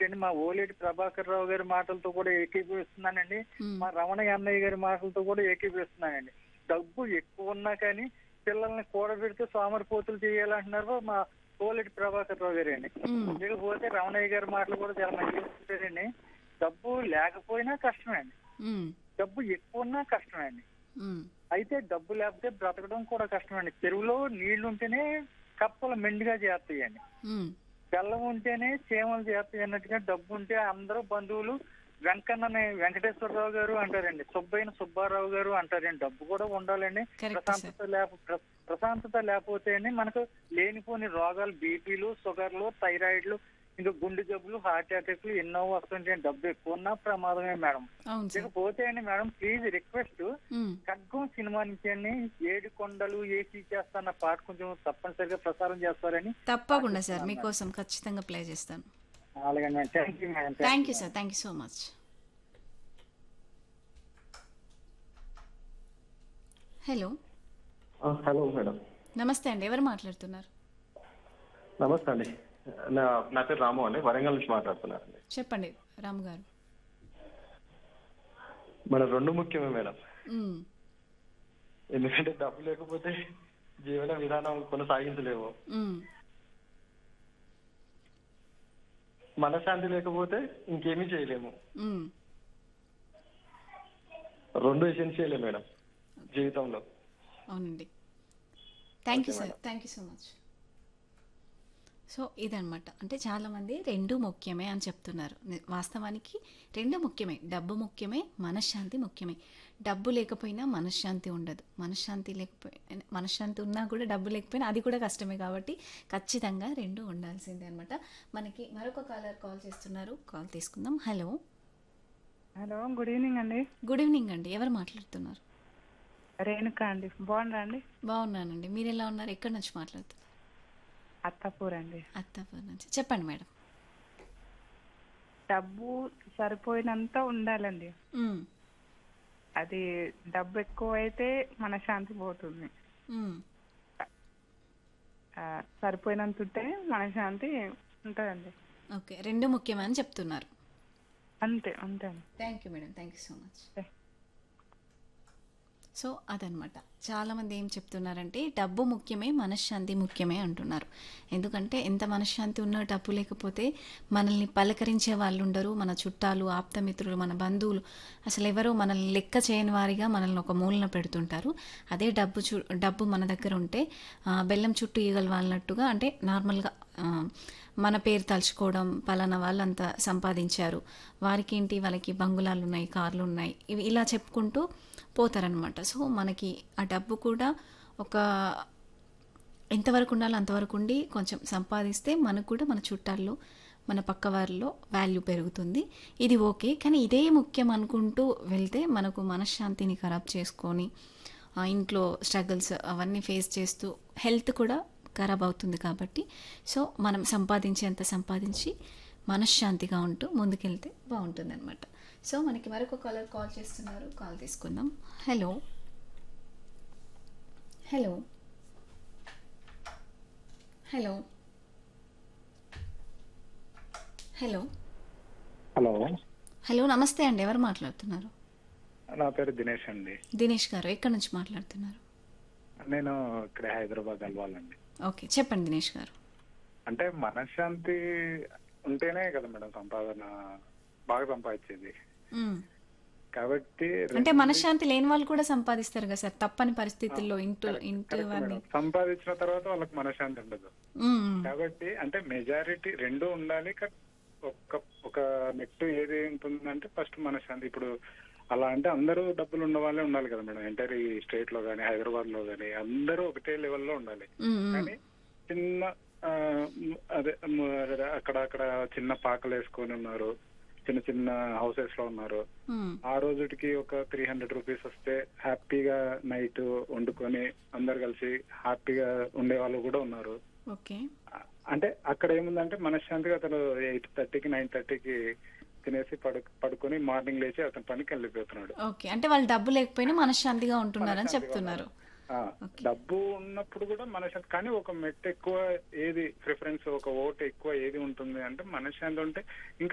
అండి మా ఓలేటి ప్రభాకర్ రావు గారి మాటలతో కూడా ఏకీభవిస్తున్నానండి మ్మ్. మా రమణ అన్నయ్య గారి మాటలతో కూడా ఏకీభవిస్తున్నానండి డబ్బు ఎక్కువ ఉన్నా కానీ పిల్లల్ని కూడబెడితే సోమరిపోతులు చేయాలంటున్నారు మా ఓలేటి ప్రభాకర్ రావు గారు అండి మ్మ్. ఇకపోతే రమణయ్య గారి మాటలు కూడా చాలా మంచిగా చెప్పారండి డబ్బు లేకపోయినా కష్టమే అండి మ్మ్. డబ్బు ఎక్కువ ఉన్నా కష్టమే అండి మ్మ్. అయితే డబ్బు లేకపోతే బ్రతకడం కూడా కష్టమండి చెరువులో నీళ్లు ఉంటేనే కప్పలు మెండుగా చేస్తాయండి మ్మ్. బెల్లం ఉంటేనే చీమలు చేస్తాయి అన్నట్టుగా డబ్బు ఉంటే అందరూ బంధువులు వెంకన్నని వెంకటేశ్వరరావు గారు అంటారండి సుబ్బయ్యన సుబ్బారావు గారు అంటారండి డబ్బు కూడా ఉండాలండి Correct, ప్రశాంతత లేక ప్ర- ప్రశాంతత లేకపోతే అండి మనకు లేనిపోని రోగాలు బీపీలు షుగర్లు థైరాయిడ్లు ఇంకా గుండె జబ్బులు హార్ట్ అటాక్లు ఎన్నో వస్తుంటాయి డబ్బు ఎక్కువ ఉన్నా ప్రమాదమే మేడం అవును సార్ ఇకపోతే అండి మేడం ప్లీజ్ రిక్వెస్ట్ మ్మ్. ఖడ్గం సినిమా నుంచి అండి ఏడు కొండలు ఏసీ చేస్తాన్న పాట కొంచెం తప్పనిసరిగా ప్రసారం చేస్తారని తప్పకుండా సార్ మీకోసం ఖచ్చితంగా ప్లే చేస్తాను అలాగే madam thank you madam thank you sir thank you so much hello ఆ, హలో మేడం నమస్తే అండి ఎవరు మాట్లాడుతున్నారు నమస్తే అండి నా నా పేరు రాము అండి వరంగల్ నుంచి మాట్లాడుతున్నాను అండి చెప్పండి రాము గారు మన రెండు ముఖ్యమే మేడం మ్మ్. ఎందుకంటే డబ్బు లేకపోతే జీవన విధానం కొనసాగించలేము మ్మ్. మనశ్శాంతి లేకపోతే ఇంకేమీ చేయలేము మ్మ్. రెండు ఎసెన్షియలే మేడం జీవితంలో అవునండి thank you sir thank you so much so ఇదనమాట అంటే చాలామంది రెండు ముఖ్యమే అని చెప్తున్నారు ని- వాస్తవానికి రెండు ముఖ్యమే డబ్బు ముఖ్యమే మనశ్శాంతి ముఖ్యమే డబ్బు లేకపోయినా మనశ్శాంతి ఉండదు మనశ్శాంతి లేకపోయినా మనశ్శాంతి ఉన్నా కూడా డబ్బు లేకపోయినా అది కూడా కష్టమే కాబట్టి ఖచ్చితంగా రెండు ఉండాల్సిందే అనమాట మనకి మరొక కాలర్ కాల్ చేస్తున్నారు కాల్ తీసుకుందాం హలో హలో గుడ్ ఈవినింగ్ అండి గుడ్ ఈవినింగ్ అండి ఎవరు మాట్లాడుతున్నారు రేణుక అండి బాగున్నారా అండి బాగున్నానండి మీరు ఎలా ఉన్నారు ఎక్కడి నుంచి మాట్లాడుతున్నారు అత్తపూర్ అండి అత్తాపూర్ నుంచి చెప్పండి మేడం డబ్బు సరిపోయినంత ఉండాలండి మ్మ్. అది డబ్బు ఎక్కువ అయితే మన శాంతి పోతుంది మ్మ్. ఆ, సరిపోయినంత ఉంటే మన శాంతి ఉంటుందండి ఓకే రెండు ముఖ్యమని చెప్తున్నారు అంతే అంతే అండి thank you madam thank you so much Okay. So అదనమాట చాలామంది ఏం చెప్తున్నారంటే డబ్బు ముఖ్యమే మనశ్శాంతి ముఖ్యమే అంటున్నారు ఎందుకంటే ఎంత మనశ్శాంతి ఉన్నా డబ్బు లేకపోతే మనల్ని పలకరించే వాళ్ళు ఉండరు మన చుట్టాలు ఆప్తమిత్రులు మన బంధువులు అసలు ఎవరో మనల్ని లెక్క చేయని వారిగా మనల్ని ఒక మూలన పెడుతుంటారు అదే డబ్బు చు డబ్బు మన దగ్గర ఉంటే ఆ, బెల్లం చుట్టూ ఈగలు వాళ్ళనట్టుగా అంటే నార్మల్గా ఆ, మన పేరు తలుచుకోవడం పలానా వాళ్ళు అంత సంపాదించారు వారికి ఏంటి వాళ్ళకి బంగులాలు ఉన్నాయి కార్లు ఉన్నాయి ఇవి ఇలా చెప్పుకుంటూ పోతారనమాట సో మనకి ఆ డబ్బు కూడా ఒక ఎంతవరకు ఉండాలో అంతవరకు ఉండి కొంచెం సంపాదిస్తే మనకు కూడా మన చుట్టాల్లో మన పక్క వారిలో వాల్యూ పెరుగుతుంది ఇది ఓకే కానీ ఇదే ముఖ్యం అనుకుంటూ వెళ్తే మనకు మనశ్శాంతిని ఖరాబ్ చేసుకొని ఆ ఇంట్లో స్ట్రగుల్స్ అవన్నీ ఫేస్ చేస్తూ హెల్త్ కూడా ఖరాబ్ అవుతుంది కాబట్టి సో మనం సంపాదించేంత సంపాదించి మనశ్శాంతిగా ఉంటూ ముందుకెళ్తే బాగుంటుంది అనమాట సో మనకి మరొక కాలర్ కాల్ చేస్తున్నారు కాల్ తీసుకుందాం hello hello hello hello hello hello నమస్తే అండి ఎవరు మాట్లాడుతున్నారు నా పేరు దినేష్ అండి దినేష్ గారు ఎక్కడి నుంచి మాట్లాడుతున్నారు నేను ఇక్కడ హైదరాబాద్ వెళ్ళాలండి ఓకే చెప్పండి దినేష్ గారు అంటే మనశ్శాంతి ఉంటేనే కదా మేడం సంపాదన బాగా సంపాదించేది మ్మ్. కాబట్టి అంటే మనశ్శాంతి లేని వాళ్ళు కూడా సంపాదిస్తారు కదా సార్ తప్పని పరిస్థితుల్లో ఇంటూ ఇంటి కరెక్ట్ వారిని మేడం. సంపాదించిన తర్వాత వాళ్ళకి మనశ్శాంతి ఉండదు మ్మ్. కాబట్టి అంటే మెజారిటీ రెండు ఉండాలి కా- ఒక ఒక నెట్ ఏది ఉంటుందంటే ఫస్ట్ మనశ్శాంతి ఇప్పుడు అలా అంటే అందరూ డబ్బులు ఉన్న వాళ్ళే ఉండాలి కదా మేడం ఎంటర్ ఈ స్టేట్ లో కానీ హైదరాబాద్ లో కానీ అందరూ ఒకటే లెవెల్లో ఉండాలి మ్మ్, మ్మ్. కానీ చిన్న ఆ, మ్, అదే మ్, అక్కడ అక్కడ చిన్న పాకలు వేసుకొని ఉన్నారు చిన్న చిన్న హౌసెస్ లో ఉన్నారు మ్మ్. ఆ రోజుకి ఒక త్రీ హండ్రెడ్ రూపీస్ వస్తే హ్యాపీగా నైట్ వండుకొని అందరు కలిసి హ్యాపీగా ఉండే వాళ్ళు కూడా ఉన్నారు ఓకే ఆ- అంటే అక్కడ ఏముందంటే మనశ్శాంతిగా అతను ఎయిట్ థర్టీకి నైన్ థర్టీకి తినేసి పడు పడుకొని మార్నింగ్ లేచి అతని పనికి వెళ్ళిపోతున్నాడు ఓకే అంటే వాళ్ళు డబ్బు లేకపోయినా మనశ్శాంతిగా ఉంటున్నారని మనశ్శాంతిగా చెప్తున్నారు ఆ, డబ్బు ఉన్నప్పుడు కూడా మనశ్శాంతి కానీ ఒక మెట్ ఎక్కువ ఏది ప్రిఫరెన్స్ ఒక ఓట్ ఎక్కువ ఏది ఉంటుంది అంటే మనశ్శాంతి ఉంటే ఇంకా